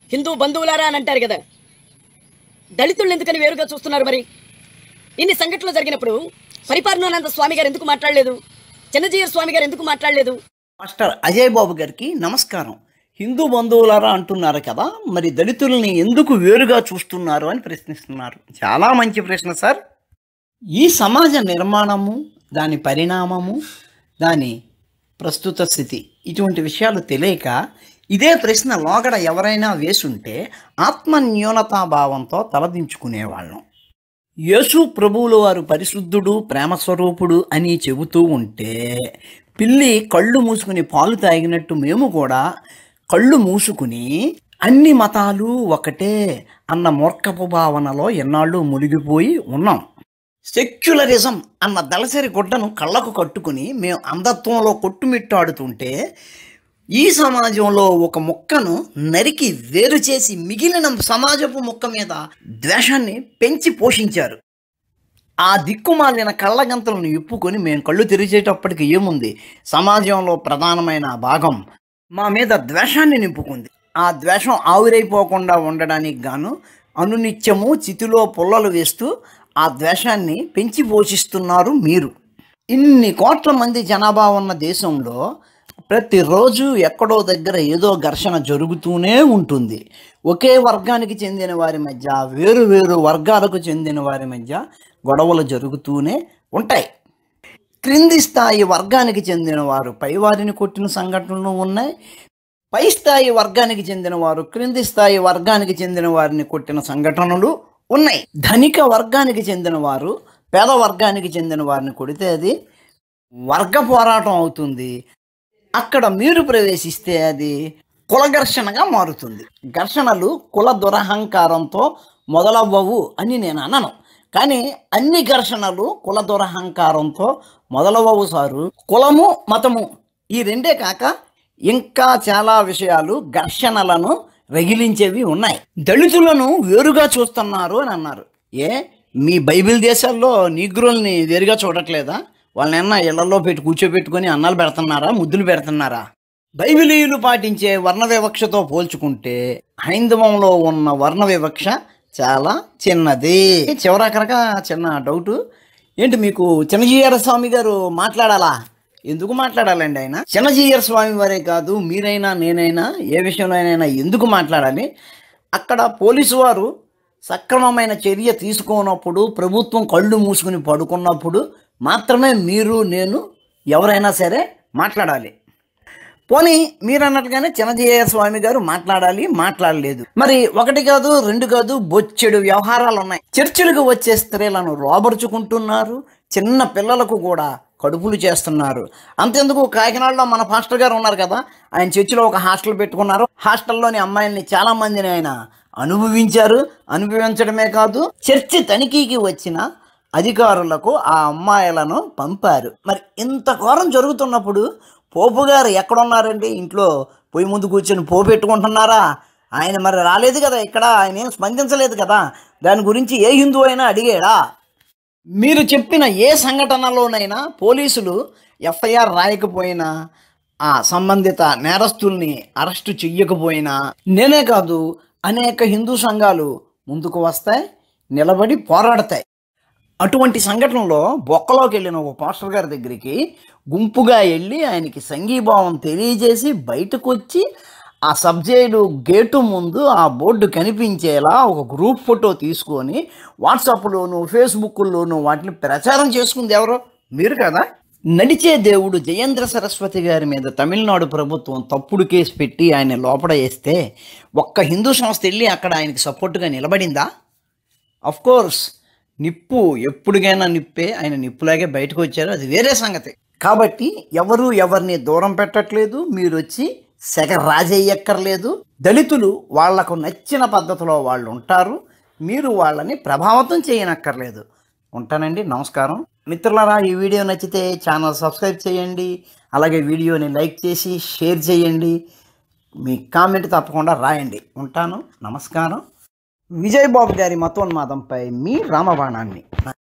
హిందూ బంధువులారా అని అంటారు కదా దళితులను ఎందుకని వేరుగా చూస్తున్నారు మరి ఇన్ని సంఘటనలు జరిగినప్పుడు పరిపాలనానంద స్వామి గారు ఎందుకు మాట్లాడలేదు చిన్నజీయర్ స్వామి గారు ఎందుకు మాట్లాడలేదు మాస్టర్ అజయ్ బాబు గారికి నమస్కారం హిందూ బంధువులారా అంటున్నారు కదా మరి దళితుల్ని ఎందుకు వేరుగా చూస్తున్నారు అని ప్రశ్నిస్తున్నారు చాలా మంచి ప్రశ్న సార్ ఈ సమాజ నిర్మాణము దాని పరిణామము దాని ప్రస్తుత స్థితి ఇటువంటి విషయాలు తెలియక ఇదే ప్రశ్న లోగడ ఎవరైనా వేసుంటే ఆత్మ న్యూనతాభావంతో తలదించుకునేవాళ్ళం యేసు ప్రభువులు వారు పరిశుద్ధుడు ప్రేమ స్వరూపుడు అని చెబుతూ ఉంటే పిల్లి కళ్ళు మూసుకుని పాలు తాగినట్టు మేము కూడా కళ్ళు మూసుకుని అన్ని మతాలు ఒకటే అన్న మూర్ఖపు భావనలో ఎన్నాళ్ళు మునిగిపోయి ఉన్నాం సెక్యులరిజం అన్న దళసరి గుడ్డను కళ్ళకు కట్టుకుని మేము అంధత్వంలో కొట్టుమిట్టాడుతుంటే ఈ సమాజంలో ఒక మొక్కను నరికి వేరు చేసి మిగిలిన సమాజపు మొక్క మీద ద్వేషాన్ని పెంచి పోషించారు ఆ దిక్కుమాలిన కళ్ళగంతలను ఇప్పుకొని మేము కళ్ళు తెరిచేటప్పటికి ఏముంది సమాజంలో ప్రధానమైన భాగం మా మీద ద్వేషాన్ని నింపుకుంది ఆ ద్వేషం ఆవిరైపోకుండా ఉండడానికి గాను అనునిత్యము చితిలో పుల్లలు వేస్తూ ఆ ద్వేషాన్ని పెంచి పోషిస్తున్నారు మీరు ఇన్ని కోట్ల మంది జనాభా ఉన్న దేశంలో ప్రతిరోజు ఎక్కడో దగ్గర ఏదో ఘర్షణ జరుగుతూనే ఉంటుంది ఒకే వర్గానికి చెందిన వారి మధ్య వేరు వేరు వర్గాలకు చెందిన వారి మధ్య గొడవలు జరుగుతూనే ఉంటాయి క్రింది స్థాయి వర్గానికి చెందిన వారు పైవారిని కొట్టిన సంఘటనలు ఉన్నాయి పై స్థాయి వర్గానికి చెందిన వారు క్రింది స్థాయి వర్గానికి చెందిన వారిని కొట్టిన సంఘటనలు ఉన్నాయి ధనిక వర్గానికి చెందిన వారు పేద వర్గానికి చెందిన వారిని కొడితే అది వర్గ పోరాటం అవుతుంది అక్కడ మీరు ప్రవేశిస్తే అది కుల ఘర్షణగా మారుతుంది ఘర్షణలు కుల దురహంకారంతో మొదలవ్వవు అని నేను అనను కానీ అన్ని ఘర్షణలు కుల దురహంకారంతో మొదలవ్వవు సారు కులము మతము ఈ రెండే కాక ఇంకా చాలా విషయాలు ఘర్షణలను రగిలించేవి ఉన్నాయి దళితులను వేరుగా చూస్తున్నారు అని అన్నారు ఏ మీ బైబిల్ దేశాల్లో నీగ్రోల్ని వేరుగా చూడట్లేదా వాళ్ళని ఏమన్నా ఇళ్లలో పెట్టి కూర్చోబెట్టుకొని అన్నాలు పెడుతున్నారా ముద్దులు పెడుతున్నారా బైబిలీయులు పాటించే వర్ణ వివక్షతో పోల్చుకుంటే హైందవంలో ఉన్న వర్ణ వివక్ష చాలా చిన్నది చివరాఖరగా చిన్న డౌట్ ఏంటి మీకు చిన్నజీయర స్వామి గారు మాట్లాడాలా ఎందుకు మాట్లాడాలండి ఆయన చిన్నజీయర్ స్వామి వారే కాదు మీరైనా నేనైనా ఏ విషయంలోనైనా ఎందుకు మాట్లాడాలి అక్కడ పోలీసు వారు సక్రమమైన చర్య తీసుకోనప్పుడు ప్రభుత్వం కళ్ళు మూసుకుని పడుకున్నప్పుడు మాత్రమే మీరు నేను ఎవరైనా సరే మాట్లాడాలి పోనీ మీరు అన్నట్టుగానే చిన్నజీయ స్వామి గారు మాట్లాడాలి మాట్లాడలేదు మరి ఒకటి కాదు రెండు కాదు బొచ్చెడు వ్యవహారాలు ఉన్నాయి చర్చిలకు వచ్చే స్త్రీలను లోబరుచుకుంటున్నారు చిన్న పిల్లలకు కూడా కడుపులు చేస్తున్నారు అంతెందుకు కాకినాడలో మన పాస్టర్ గారు ఉన్నారు కదా ఆయన చర్చిలో ఒక హాస్టల్ పెట్టుకున్నారు హాస్టల్లోని అమ్మాయిల్ని చాలా మందిని ఆయన అనుభవించారు అనుభవించడమే కాదు చర్చి తనిఖీకి వచ్చిన అధికారులకు ఆ అమ్మాయిలను పంపారు మరి ఇంత ఘోరం జరుగుతున్నప్పుడు పోపు గారు ఎక్కడున్నారండి ఇంట్లో పొయ్యి ముందు కూర్చొని పో పెట్టుకుంటున్నారా ఆయన మరి రాలేదు కదా ఇక్కడ ఆయన ఏం స్పందించలేదు కదా దాని గురించి ఏ హిందూ అయినా అడిగాడా మీరు చెప్పిన ఏ సంఘటనలోనైనా పోలీసులు ఎఫ్ఐఆర్ రాయకపోయినా ఆ సంబంధిత నేరస్తుల్ని అరెస్టు చెయ్యకపోయినా నేనే కాదు అనేక హిందూ సంఘాలు ముందుకు వస్తాయి నిలబడి పోరాడతాయి అటువంటి సంఘటనలో బొక్కలోకి వెళ్ళిన ఒక పాస్టర్ గారి దగ్గరికి గుంపుగా వెళ్ళి ఆయనకి సంఘీభావం తెలియజేసి బయటకు వచ్చి ఆ సబ్జెక్టు గేటు ముందు ఆ బోర్డు కనిపించేలా ఒక గ్రూప్ ఫోటో తీసుకొని వాట్సాప్లోను ఫేస్బుక్లోను వాటిని ప్రచారం చేసుకుంది ఎవరో మీరు కదా నడిచే దేవుడు జయేంద్ర సరస్వతి గారి మీద తమిళనాడు ప్రభుత్వం తప్పుడు కేసు పెట్టి ఆయన లోపల వేస్తే ఒక్క హిందూ సంస్థ వెళ్ళి అక్కడ ఆయనకి సపోర్టుగా నిలబడిందా అఫ్ కోర్స్ నిప్పు ఎప్పుడుగైనా నిప్పే ఆయన నిప్పులాగే బయటకు వచ్చారు అది వేరే సంగతి కాబట్టి ఎవరు ఎవరిని దూరం పెట్టట్లేదు మీరు వచ్చి సెగ రాజేయక్కర్లేదు దళితులు వాళ్లకు నచ్చిన పద్ధతిలో వాళ్ళు ఉంటారు మీరు వాళ్ళని ప్రభావితం చేయనక్కర్లేదు ఉంటానండి నమస్కారం మిత్రులారా ఈ వీడియో నచ్చితే ఛానల్ సబ్స్క్రైబ్ చేయండి అలాగే వీడియోని లైక్ చేసి షేర్ చేయండి మీ కామెంట్ తప్పకుండా రాయండి ఉంటాను నమస్కారం విజయ్ బాబు గారి మతోన్మాదంపై మీ రామబాణాన్ని